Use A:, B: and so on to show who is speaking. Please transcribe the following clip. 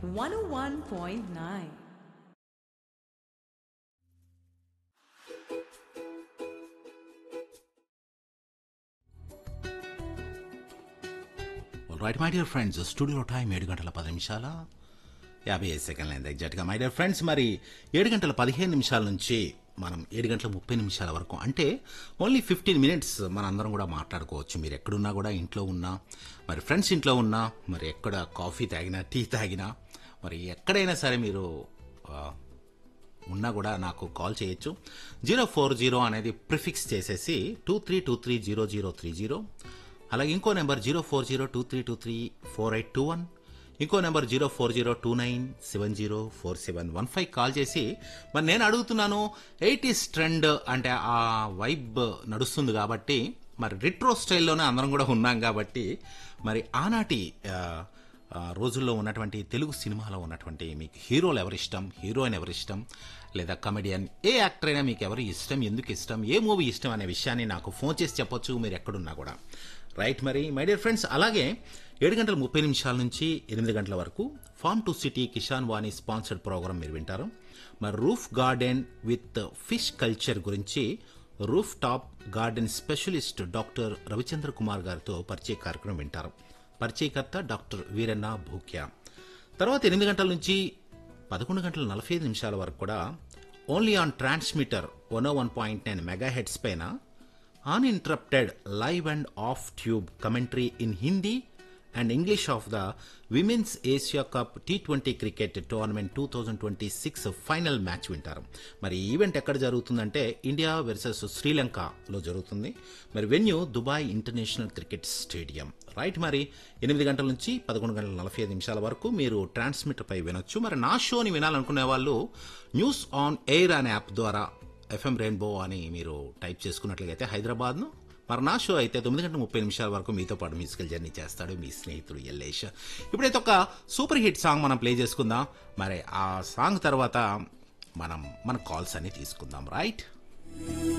A: 101.9.
B: Right my dear friends studio time ఏడు గంటల పది నిమిషాల యాభై ఐదు సెకండ్లు అయింది ఎగ్జాక్ట్గా మై డియర్ ఫ్రెండ్స్ మరి ఏడు గంటల పదిహేను నిమిషాల నుంచి మనం ఏడు గంటల ముప్పై నిమిషాల వరకు అంటే ఓన్లీ ఫిఫ్టీన్ మినిట్స్ మన అందరం కూడా మాట్లాడుకోవచ్చు మీరు ఎక్కడున్నా కూడా ఇంట్లో ఉన్నా మరి ఫ్రెండ్స్ ఇంట్లో ఉన్నా మరి ఎక్కడ కాఫీ తాగినా టీ తాగినా మరి ఎక్కడైనా సరే మీరు ఆ, ఉన్నా కూడా నాకు కాల్ చేయొచ్చు జీరో ఫోర్ జీరో అనేది ప్రిఫిక్స్ చేసేసి two three two three zero zero three zero అలాగే ఇంకో number zero four zero two three two three four eight two one ఇంకో number zero four zero two nine seven zero four seven one five call చేసి మరి నేను అడుగుతున్నాను eighties trend అంటే ఆ vibe నడుస్తుంది కాబట్టి మరి రిట్రో స్టైల్లోనే అందరం కూడా ఉన్నాం కాబట్టి మరి ఆనాటి ఆ, ఆ, రోజుల్లో ఉన్నటువంటి తెలుగు సినిమాలో ఉన్నటువంటి మీకు హీరోలు ఎవరిష్టం హీరోయిన్ ఎవరిష్టం లేదా కమెడియన్ ఏ యాక్టర్ అయినా మీకు ఎవరు ఇష్టం ఎందుకు ఇష్టం ఏ మూవీ ఇష్టం అనే విషయాన్ని నాకు ఫోన్ చేసి చెప్పొచ్చు మీరు ఎక్కడున్నా కూడా రైట్ మరి మై డియర్ ఫ్రెండ్స్ అలాగే ఏడు గంటల ముప్పై నిమిషాల నుంచి ఎనిమిది గంటల వరకు farm to city Kisan Vani sponsored programme మీరు వింటారు మరి roof garden with fish culture గురించి roof top garden specialist doctor Ravichandra Kumar గారితో పరిచయ కార్యక్రమం వింటారు పరిచయకర్త డాక్టర్ వీరన్న భూక్యా తర్వాత ఎనిమిది గంటల నుంచి పదకొండు గంటల నలభై ఐదు నిమిషాల వరకు కూడా only on transmitter one one point nine megahertz పైన uninterrupted live and off tube commentary in Hindi and English of the women's Asia cup T twenty cricket tournament two thousand twenty six final match వింటారు మరి ఈ event ఎక్కడ జరుగుతుందంటే India versus శ్రీలంకలో జరుగుతుంది మరి venue Dubai international cricket stadium right మరి ఎనిమిది గంటల నుంచి పదకొండు గంటల నలభై ఐదు నిమిషాల వరకు మీరు ట్రాన్స్మిటర్ పై వినొచ్చు మరి నా షోని వినాలనుకునే వాళ్ళు న్యూస్ ఆన్ ఎయిర్ అనే యాప్ ద్వారా ఎఫ్ఎం రెయిన్బో అని మీరు టైప్ చేసుకున్నట్లయితే హైదరాబాద్ను మరి నా షో అయితే తొమ్మిది గంటల ముప్పై నిమిషాల వరకు మీతో పాటు మ్యూజికల్ జర్నీ చేస్తాడు మీ స్నేహితుడు ఎల్లేష్ ఇప్పుడైతే ఒక సూపర్ హిట్ సాంగ్ మనం ప్లే చేసుకుందాం మరి ఆ సాంగ్ తర్వాత మనం మన కాల్స్ అన్ని తీసుకుందాం రైట్